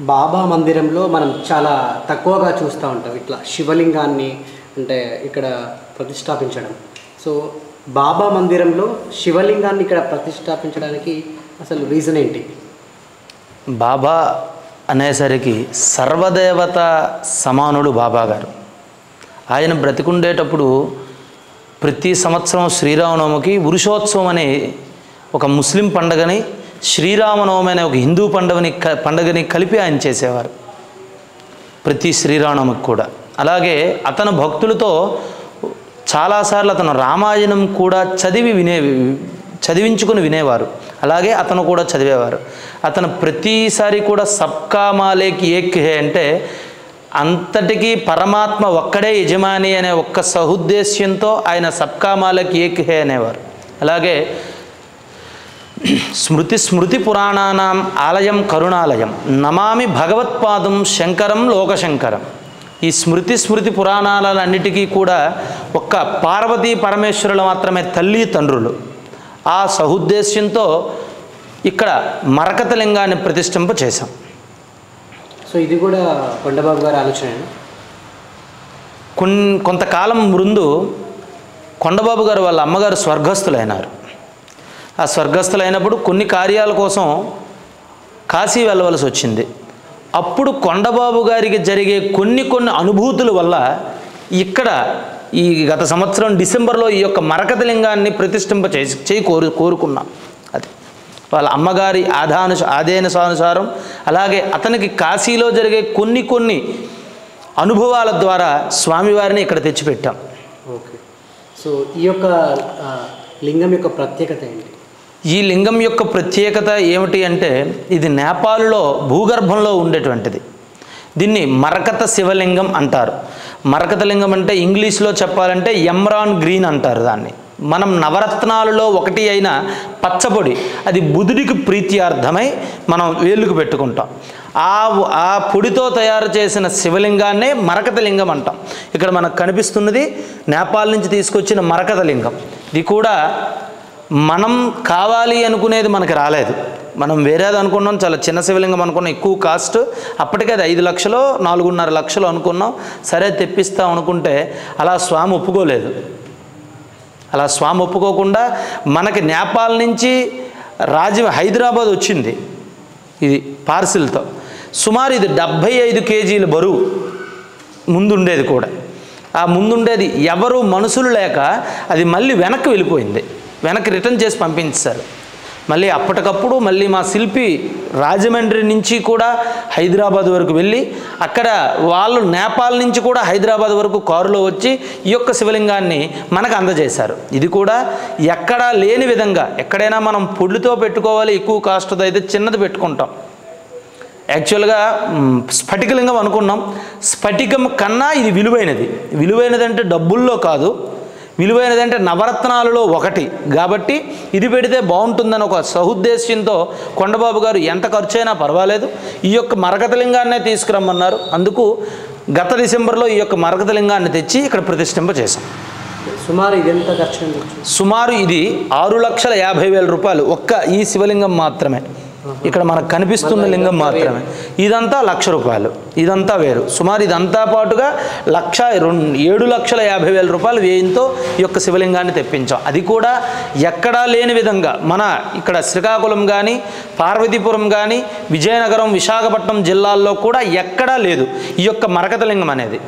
బాబా మందిరంలో మనం చాలా తక్కువగా చూస్తూ ఉంటాం ఇట్లా శివలింగాన్ని అంటే ఇక్కడ ప్రతిష్టాపించడం సో బాబా మందిరంలో శివలింగాన్ని ఇక్కడ ప్రతిష్టాపించడానికి అసలు రీజన్ ఏంటి బాబా అనేసరికి సర్వదేవత సమానుడు బాబా గారు ఆయన బ్రతికుండేటప్పుడు ప్రతి సంవత్సరం శ్రీరామనవమికి పురుషోత్సవం అనే ఒక ముస్లిం పండగని శ్రీరామనవమి అనే ఒక హిందూ పండుగని క పండగని కలిపి ఆయన చేసేవారు ప్రతి శ్రీరామనవమికి కూడా అలాగే అతను భక్తులతో చాలాసార్లు అతను రామాయణం కూడా చదివి వినే చదివించుకుని వినేవారు అలాగే అతను కూడా చదివేవారు అతను ప్రతిసారి కూడా సబ్కా మాలేకి ఏక్ హే అంటే అంతటికీ పరమాత్మ ఒక్కడే యజమాని అనే ఒక్క సహుద్దేశ్యంతో ఆయన సబ్కా మాలకి ఏక్ హే అనేవారు అలాగే స్మృతి స్మృతి పురాణానాం ఆలయం కరుణాలయం నమామి భగవత్పాదం శంకరం లోకశంకరం ఈ స్మృతి స్మృతి పురాణాలన్నిటికీ కూడా ఒక్క పార్వతీ పరమేశ్వరులు మాత్రమే తల్లి తండ్రులు ఆ సహుద్దేశ్యంతో ఇక్కడ మరకత లింగాన్ని ప్రతిష్ఠింప చేశాం సో ఇది కూడా కొండబాబు గారి ఆలోచన కొన్ కొంతకాలం ముందు కొండబాబు గారు వాళ్ళ అమ్మగారు స్వర్గస్థులైనారు ఆ స్వర్గస్థులైనప్పుడు కొన్ని కార్యాల కోసం కాశీ వెళ్ళవలసి వచ్చింది అప్పుడు కొండబాబు గారికి జరిగే కొన్ని కొన్ని అనుభూతుల వల్ల ఇక్కడ ఈ గత సంవత్సరం డిసెంబర్లో ఈ యొక్క మరకత లింగాన్ని ప్రతిష్ఠింప చేసి చేయి కోరు కోరుకున్నాం అది వాళ్ళ అమ్మగారి ఆదాను ఆదేశానుసారం అలాగే అతనికి కాశీలో జరిగే కొన్ని కొన్ని అనుభవాల ద్వారా స్వామివారిని ఇక్కడ తెచ్చిపెట్టాం ఓకే సో ఈ యొక్క ఆ, లింగం యొక్క ప్రత్యేకత ఏంటి ఈ లింగం యొక్క ప్రత్యేకత ఏమిటి అంటే ఇది నేపాల్లో భూగర్భంలో ఉండేటువంటిది దీన్ని మరకత శివలింగం అంటారు మరకత లింగం అంటే ఇంగ్లీష్లో చెప్పాలంటే ఎమ్రాన్ గ్రీన్ అంటారు దాన్ని మనం నవరత్నాలలో ఒకటి అయిన పచ్చపొడి అది బుధుడికి ప్రీత్యార్థమై మనం వేలుకు పెట్టుకుంటాం ఆ ఆ పొడితో తయారు చేసిన శివలింగాన్నే మరకత లింగం అంటాం ఇక్కడ మనకు కనిపిస్తున్నది నేపాల్ నుంచి తీసుకొచ్చిన మరకత లింగం ఇది కూడా మనం కావాలి అనుకునేది మనకి రాలేదు మనం వేరేది అనుకున్నాం చాలా చిన్న శివలింగం అనుకున్నాం ఎక్కువ కాస్ట్ అప్పటికే అది ఐదు లక్షలు నాలుగున్నర లక్షలు అనుకున్నాం సరే తెప్పిస్తాం అనుకుంటే అలా స్వామి ఒప్పుకోలేదు అలా స్వామి ఒప్పుకోకుండా మనకి నేపాల్ నుంచి రాజ హైదరాబాద్ వచ్చింది ఇది పార్సిల్తో సుమారు ఇది డెబ్భై ఐదు కేజీల బరువు ముందుండేది కూడా ఆ ముందుండేది ఎవరు మనుషులు లేక అది మళ్ళీ వెనక్కి వెళ్ళిపోయింది వెనక్కి రిటర్న్ చేసి పంపించారు మళ్ళీ అప్పటికప్పుడు మళ్ళీ మా శిల్పి రాజమండ్రి నుంచి కూడా హైదరాబాద్ వరకు వెళ్ళి అక్కడ వాళ్ళు నేపాల్ నుంచి కూడా హైదరాబాద్ వరకు కారులో వచ్చి ఈ యొక్క శివలింగాన్ని మనకు అందజేశారు ఇది కూడా ఎక్కడా లేని విధంగా ఎక్కడైనా మనం పొడితో పెట్టుకోవాలి ఎక్కువ కాస్ట్ అయితే చిన్నది పెట్టుకుంటాం యాక్చువల్గా మ్, స్ఫటికలింగం అనుకున్నాం స్ఫటికం కన్నా ఇది విలువైనది విలువైనది అంటే డబ్బుల్లో కాదు విలువైనది అంటే నవరత్నాలలో ఒకటి కాబట్టి ఇది పెడితే బాగుంటుందని ఒక సహుద్దేశ్యంతో కొండబాబు గారు ఎంత ఖర్చు అయినా పర్వాలేదు ఈ యొక్క మరకతలింగాన్నే తీసుకురమ్మన్నారు అందుకు గత డిసెంబర్లో ఈ యొక్క మరకతలింగాన్ని తెచ్చి ఇక్కడ ప్రతిష్ఠింప చేశాం సుమారు ఇది ఎంత ఖర్చు ఉండొచ్చు సుమారు ఇది ఆరు లక్షల యాభై వేల రూపాయలు ఒక్క ఈ శివలింగం మాత్రమే ఇక్కడ మనకు కనిపిస్తున్న లింగం మాత్రమే ఇదంతా లక్ష రూపాయలు ఇదంతా వేరు సుమారు ఇదంతా పాటుగా లక్ష రెండు ఏడు లక్షల యాభై వేల రూపాయలు వ్యయంతో ఈ యొక్క శివలింగాన్ని తెప్పించాం అది కూడా ఎక్కడా లేని విధంగా మన ఇక్కడ శ్రీకాకుళం కానీ పార్వతీపురం కానీ విజయనగరం విశాఖపట్నం జిల్లాల్లో కూడా ఎక్కడా లేదు ఈ యొక్క మరకతలింగం అనేది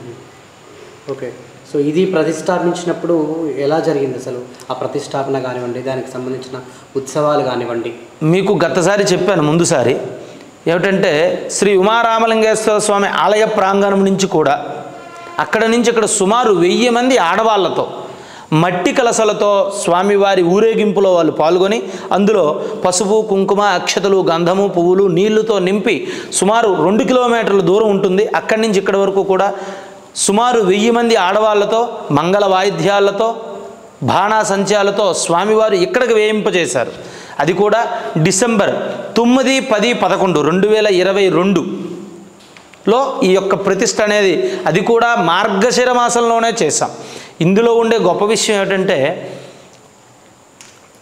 ఓకే సో ఇది ప్రతిష్టాపించినప్పుడు ఎలా జరిగింది అసలు ఆ ప్రతిష్టాపన కానివ్వండి దానికి సంబంధించిన ఉత్సవాలు కానివ్వండి మీకు గతసారి చెప్పాను ముందుసారి ఏమిటంటే శ్రీ ఉమారామలింగేశ్వర స్వామి ఆలయ ప్రాంగణం నుంచి కూడా అక్కడ నుంచి ఇక్కడ సుమారు వెయ్యి మంది ఆడవాళ్ళతో మట్టి కలసలతో స్వామివారి ఊరేగింపులో వాళ్ళు పాల్గొని అందులో పసుపు కుంకుమ అక్షతలు గంధము పువ్వులు నీళ్లతో నింపి సుమారు రెండు కిలోమీటర్ల దూరం ఉంటుంది అక్కడి నుంచి ఇక్కడి వరకు కూడా సుమారు వెయ్యి మంది ఆడవాళ్లతో మంగళ వాయిద్యాలతో బాణాసంచాలతో స్వామివారు ఇక్కడికి వేయింపజేశారు అది కూడా డిసెంబర్ తొమ్మిది పది పదకొండు రెండు వేల ఇరవై రెండులో ఈ యొక్క ప్రతిష్ట అనేది అది కూడా మార్గశిర మాసంలోనే చేశాం ఇందులో ఉండే గొప్ప విషయం ఏమిటంటే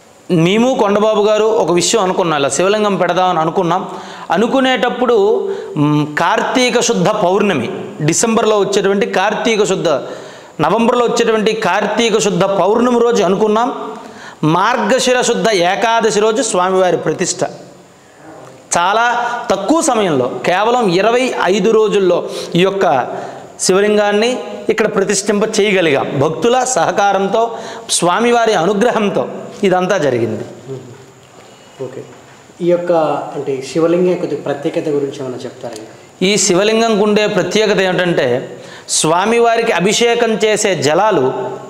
మేము కొండబాబు గారు ఒక విషయం అనుకున్నాం ఇలా శివలింగం పెడదామని అనుకున్నాం అనుకునేటప్పుడు మ్, కార్తీక శుద్ధ పౌర్ణమి డిసెంబర్లో వచ్చేటువంటి కార్తీక శుద్ధ నవంబర్లో వచ్చేటువంటి కార్తీక శుద్ధ పౌర్ణమి రోజు అనుకున్నాం మార్గశిర శుద్ధ ఏకాదశి రోజు స్వామివారి ప్రతిష్ట చాలా తక్కువ సమయంలో కేవలం ఇరవై ఐదు రోజుల్లో ఈ యొక్క శివలింగాన్ని ఇక్కడ ప్రతిష్ఠింప చేయగలిగాం భక్తుల సహకారంతో స్వామివారి అనుగ్రహంతో ఇదంతా జరిగింది ఓకే ఈ యొక్క అంటే శివలింగం యొక్క ప్రత్యేకత గురించి ఏమైనా చెప్తారా ఇంకా ఈ శివలింగంకు ఉండే ప్రత్యేకత ఏమిటంటే స్వామివారికి అభిషేకం చేసే జలాలు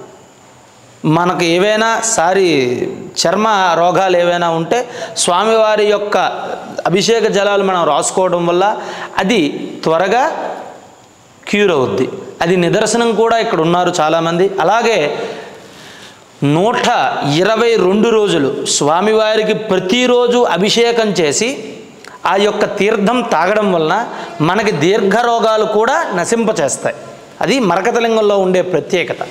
మనకు ఏవైనా సారి చర్మ రోగాలు ఏవైనా ఉంటే స్వామివారి యొక్క అభిషేక జలాలు మనం రాసుకోవడం వల్ల అది త్వరగా క్యూర్ అవుద్ది అది నిదర్శనం కూడా ఇక్కడ ఉన్నారు చాలామంది అలాగే నూట ఇరవై రెండు రోజులు స్వామివారికి ప్రతిరోజు అభిషేకం చేసి ఆ యొక్క తీర్థం తాగడం వలన మనకి దీర్ఘ రోగాలు కూడా నశింపచేస్తాయి అది మరకతలింగంలో ఉండే ప్రత్యేకత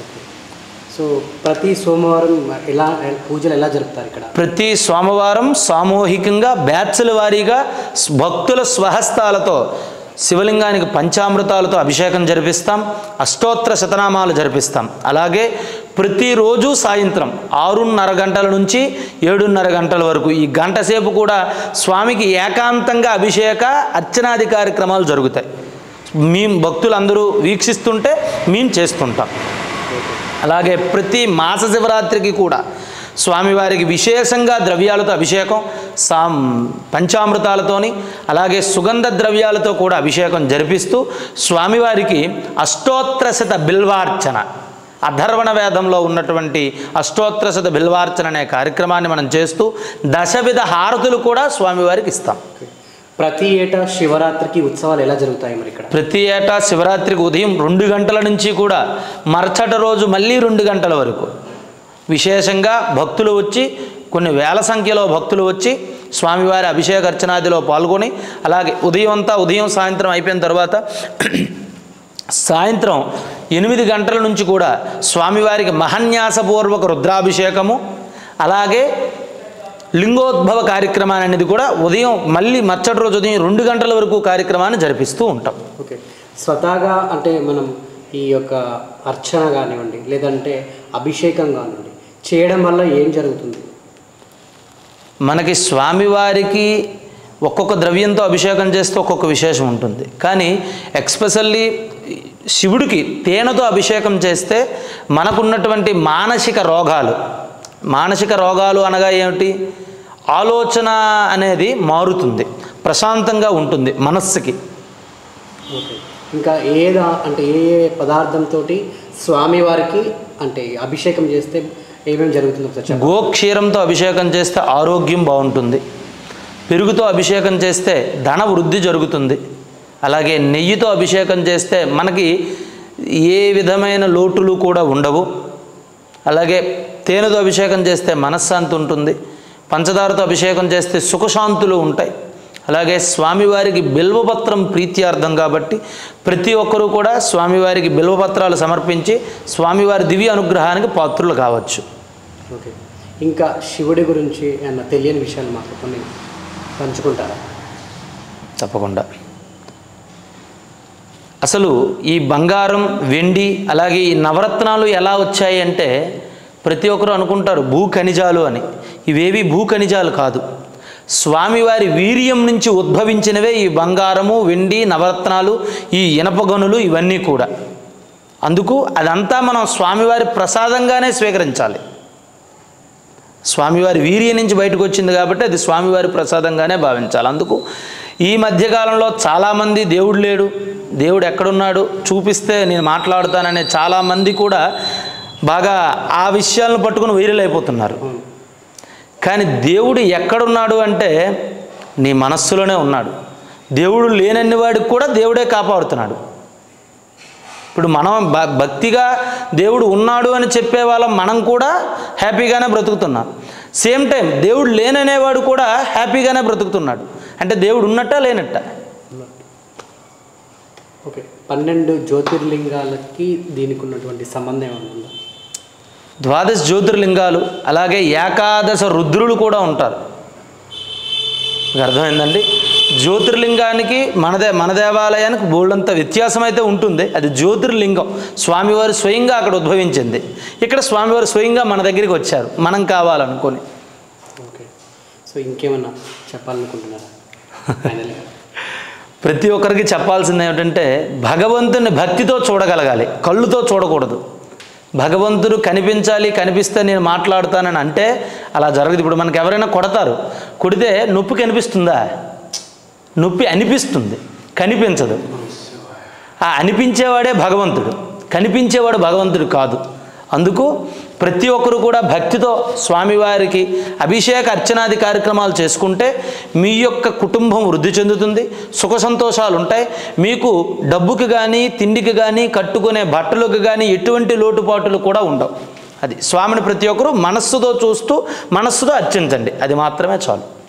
సో ప్రతి సోమవారం ఎలా పూజలు ఎలా జరుపుతారు ఇక్కడ ప్రతి సోమవారం సామూహికంగా బ్యాచ్ల వారీగా స్- భక్తుల స్వహస్తాలతో శివలింగానికి పంచామృతాలతో అభిషేకం జరిపిస్తాం అష్టోత్తర శతనామాలు జరిపిస్తాం అలాగే ప్రతిరోజు సాయంత్రం ఆరున్నర గంటల నుంచి ఏడున్నర గంటల వరకు ఈ గంట సేపు కూడా స్వామికి ఏకాంతంగా అభిషేక అర్చనాది కార్యక్రమాలు జరుగుతాయి మేము భక్తులందరూ వీక్షిస్తుంటే మేము చేస్తుంటాం అలాగే ప్రతి మాస శివరాత్రికి కూడా స్వామివారికి విశేషంగా ద్రవ్యాలతో అభిషేకం సాం పంచామృతాలతోని అలాగే సుగంధ ద్రవ్యాలతో కూడా అభిషేకం జరిపిస్తూ స్వామివారికి అష్టోత్తరశత బిల్వార్చన అధర్వణ వేదంలో ఉన్నటువంటి అష్టోత్తరశత బిల్వార్చన అనే కార్యక్రమాన్ని మనం చేస్తూ దశవిధ హారతులు కూడా స్వామివారికి ఇస్తాం ఓకే. ప్రతి ఏటా శివరాత్రికి ఉత్సవాలు ఎలా జరుగుతాయి మరి ఇక్కడ ప్రతి ఏటా శివరాత్రికి ఉదయం రెండు గంటల నుంచి కూడా మరుసటి రోజు మళ్ళీ రెండు గంటల వరకు విశేషంగా భక్తులు వచ్చి కొన్ని వేల సంఖ్యలో భక్తులు వచ్చి స్వామివారి అభిషేక అర్చనాదిలో పాల్గొని అలాగే ఉదయం అంతా ఉదయం సాయంత్రం అయిపోయిన తర్వాత సాయంత్రం ఎనిమిది గంటల నుంచి కూడా స్వామివారికి మహన్యాసపూర్వక రుద్రాభిషేకము అలాగే లింగోద్భవ కార్యక్రమాన్ని అనేది కూడా ఉదయం మళ్ళీ మచ్చటి రోజు ఉదయం రెండు గంటల వరకు కార్యక్రమాన్ని జరిపిస్తూ ఉంటాం ఓకే స్వతహాగా అంటే మనం ఈ యొక్క అర్చన కానివ్వండి లేదంటే అభిషేకం కానివ్వండి చేయడం వల్ల ఏం జరుగుతుంది మనకి స్వామివారికి ఒక్కొక్క ద్రవ్యంతో అభిషేకం చేస్తే ఒక్కొక్క విశేషం ఉంటుంది కానీ ఎక్స్పెషల్లీ శివుడికి తేనెతో అభిషేకం చేస్తే మనకున్నటువంటి మానసిక రోగాలు మానసిక రోగాలు అనగా ఏమిటి ఆలోచన అనేది మారుతుంది ప్రశాంతంగా ఉంటుంది మనస్సుకి ఓకే ఇంకా ఏదా అంటే ఏ ఏ పదార్థంతో స్వామివారికి అంటే అభిషేకం చేస్తే ఏమేమి జరుగుతుందో ఒకసారి చెప్పండి గోక్షీరంతో అభిషేకం చేస్తే ఆరోగ్యం బాగుంటుంది పెరుగుతో అభిషేకం చేస్తే ధన వృద్ధి జరుగుతుంది అలాగే నెయ్యితో అభిషేకం చేస్తే మనకి ఏ విధమైన లోటులు కూడా ఉండవు అలాగే తేనెతో అభిషేకం చేస్తే మనశ్శాంతి ఉంటుంది పంచదారతో అభిషేకం చేస్తే సుఖశాంతులు ఉంటాయి అలాగే స్వామివారికి బిల్వపత్రం ప్రీత్యార్థం కాబట్టి ప్రతి ఒక్కరూ కూడా స్వామివారికి బిల్వపత్రాలు సమర్పించి స్వామివారి దివ్య అనుగ్రహానికి పాత్రులు కావచ్చు ఓకే ఇంకా శివుడి గురించి ఏమన్నా తెలియని విషయాలు మాకు కొన్ని పంచుకుంటారా తప్పకుండా అసలు ఈ బంగారం వెండి అలాగే ఈ నవరత్నాలు ఎలా వచ్చాయి అంటే ప్రతి ఒక్కరు అనుకుంటారు భూ ఖనిజాలు అని ఇవేవి భూ ఖనిజాలు కాదు స్వామివారి వీర్యం నుంచి ఉద్భవించినవే ఈ బంగారము వెండి నవరత్నాలు ఈ ఇనప గనులు ఇవన్నీ కూడా అందుకు అదంతా మనం స్వామివారి ప్రసాదంగానే స్వీకరించాలి స్వామివారి వీర్యం నుంచి బయటకు వచ్చింది కాబట్టి అది స్వామివారి ప్రసాదంగానే భావించాలి అందుకు ఈ మధ్యకాలంలో చాలామంది దేవుడు లేడు దేవుడు ఎక్కడున్నాడు చూపిస్తే నేను మాట్లాడుతాననే చాలామంది కూడా బాగా ఆ విషయాలను పట్టుకుని వైరల్ అయిపోతున్నారు కానీ దేవుడు ఎక్కడున్నాడు అంటే నీ మనస్సులోనే ఉన్నాడు దేవుడు లేనన్ని వాడికి కూడా దేవుడే కాపాడుతున్నాడు ఇప్పుడు మనం భ- భక్తిగా దేవుడు ఉన్నాడు అని చెప్పే వాళ్ళం మనం కూడా హ్యాపీగానే బ్రతుకుతున్నాం సేమ్ టైం దేవుడు లేననేవాడు కూడా హ్యాపీగానే బ్రతుకుతున్నాడు అంటే దేవుడు ఉన్నట్ట లేనట్ట ఓకే పన్నెండు జ్యోతిర్లింగాలకి దీనికి ఉన్నటువంటి సంబంధం ఏమైనా ఉందా ద్వాదశ జ్యోతిర్లింగాలు అలాగే ఏకాదశ రుద్రులు కూడా ఉంటారు మీకు అర్థమైందండి జ్యోతిర్లింగానికి మన దే మన దేవాలయానికి బోల్డంత వ్యత్యాసం అయితే ఉంటుంది అది జ్యోతిర్లింగం స్వామివారు స్వయంగా అక్కడ ఉద్భవించింది ఇక్కడ స్వామివారు స్వయంగా మన దగ్గరికి వచ్చారు మనం కావాలనుకొని ఓకే సో ఇంకేమన్నా చెప్పాలనుకుంటున్నారా ఫైనల్గా ప్రతి ఒక్కరికి చెప్పాల్సింది ఏమిటంటే భగవంతుని భక్తితో చూడగలగాలి కళ్ళుతో చూడకూడదు భగవంతుడు కనిపించాలి కనిపిస్తే నేను మాట్లాడుతానని అంటే అలా జరగదు ఇప్పుడు మనకి ఎవరైనా కొడతారు కొడితే నొప్పి కనిపిస్తుందా నొప్పి అనిపిస్తుంది కనిపించదు ఆ అనిపించేవాడే భగవంతుడు కనిపించేవాడు భగవంతుడు కాదు అందుకు ప్రతి ఒక్కరు కూడా భక్తితో స్వామివారికి అభిషేక అర్చనాది కార్యక్రమాలు చేసుకుంటే మీ యొక్క కుటుంబం వృద్ధి చెందుతుంది సుఖ సంతోషాలు ఉంటాయి మీకు డబ్బుకి కానీ తిండికి కానీ కట్టుకునే బట్టలకు కానీ ఎటువంటి లోటుపాటులు కూడా ఉండవు అది స్వామిని ప్రతి ఒక్కరూ మనస్సుతో చూస్తూ మనస్సుతో అర్చించండి అది మాత్రమే చాలు